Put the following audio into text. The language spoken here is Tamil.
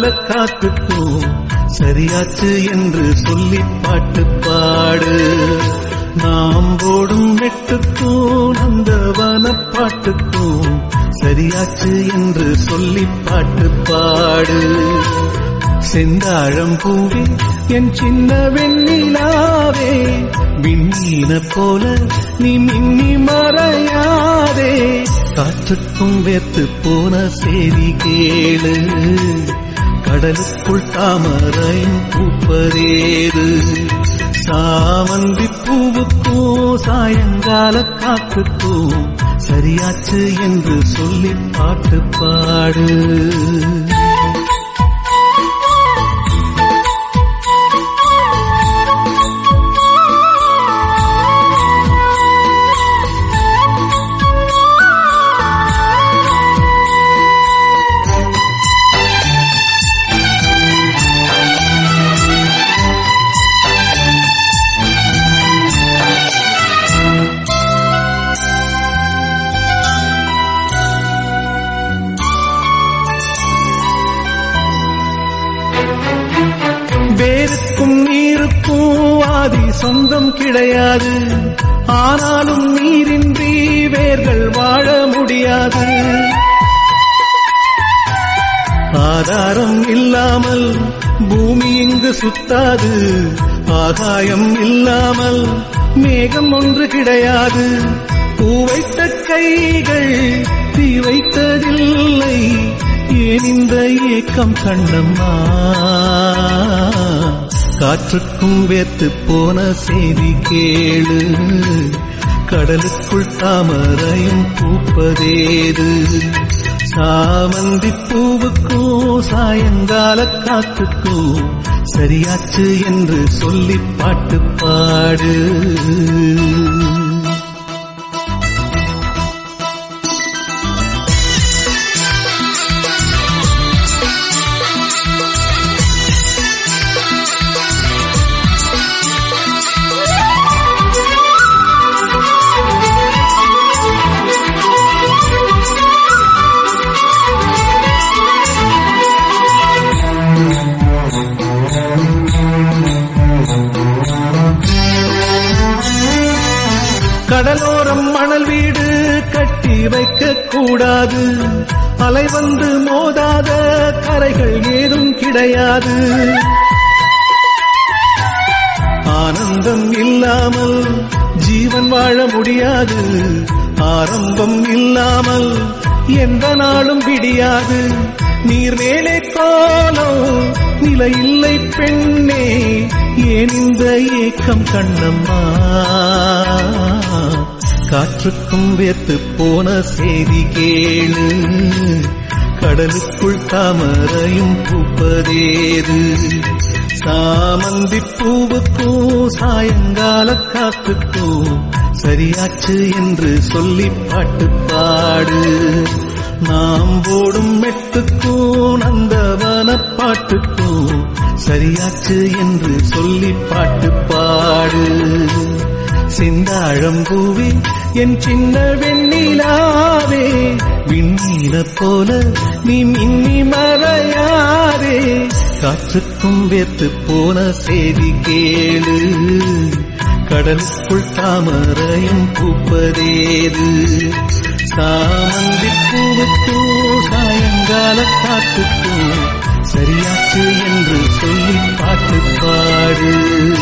காத்துக்கும் சரியாச்சு என்று சொல்லி பாட்டு பாடு நாம் போடும் வெட்டுக்கும் நந்தவன பாட்டுக்கும் சரியாச்சு என்று சொல்லி பாட்டு பாடு செந்தாழம் பூவே என் சின்ன வெண்ணிலாவே விண்ணீன போல நீ மின்னி மறையாதே காற்றுக்கும் வேத்து போன செய்தி கேளு கடலுக்குள் தாமரையும் பூப்பதேது சாமந்தி பூவுக்கும் சாயங்கால காத்துக்கும் சரியாச்சு என்று சொல்லி பாட்டு பாடு வேருக்கும் நீருக்கும் ஆதி சொந்தம் கிடையாது ஆனாலும் நீரின்றி வேர்கள் வாழ முடியாது ஆதாரம் இல்லாமல் பூமி இங்கு சுத்தாது ஆகாயம் இல்லாமல் மேகம் ஒன்று கிடையாது பூ வைத்த கைகள் தீ வைத்ததில்லை ஏன் இந்த ஏக்கம் கண்ணம்மா காற்றுக்கும் வேத்து போன செய்தி கேளு கடலுக்குள் தாமரையும் பூப்பதேது சாமந்தி பூவுக்கும் சாயங்கால காத்துக்கும் சரியாச்சு என்று சொல்லி பாட்டு பாடு கடலோரம் மணல் வீடு கட்டி வைக்க கூடாது அலை வந்து மோதாத கரைகள் ஏதும் கிடையாது ஆனந்தம் இல்லாமல் ஜீவன் வாழ முடியாது ஆரம்பம் இல்லாமல் எந்த நாளும் விடியாது நீர் மேலே கோலம் நிலை இல்லை பெண்ணே ஏன் இந்த ஏக்கம் கண்ணம்மா காற்றுக்கும் வேத்து போன செய்தி கேளு கடலுக்குள் தாமரையும் பூப்பதேது சாமந்தி பூவுக்கும் சாயங்கால காத்துக்கும் சரியாச்சு என்று சொல்லி பாட்டு பாடு நாம் போடும் மெட்டுக்கும் நந்தவன பாட்டுக்கும் சரியாச்சு என்று சொல்லி பாட்டு பாடு சிந்தாழம் பூவே என் சின்ன வெண்ணிலாவே விண்ணீன போல நீ மின்னி மறையாதே காற்றுக்கும் வேத்து போன செய்தி கேளு கடலுக்குள் தாமரையும் பூப்பதேது சாமந்தி பூவுக்கும் சாயங்கால காத்துக்கும் சரியாச்சு என்று சொல்லி பாட்டு பாடு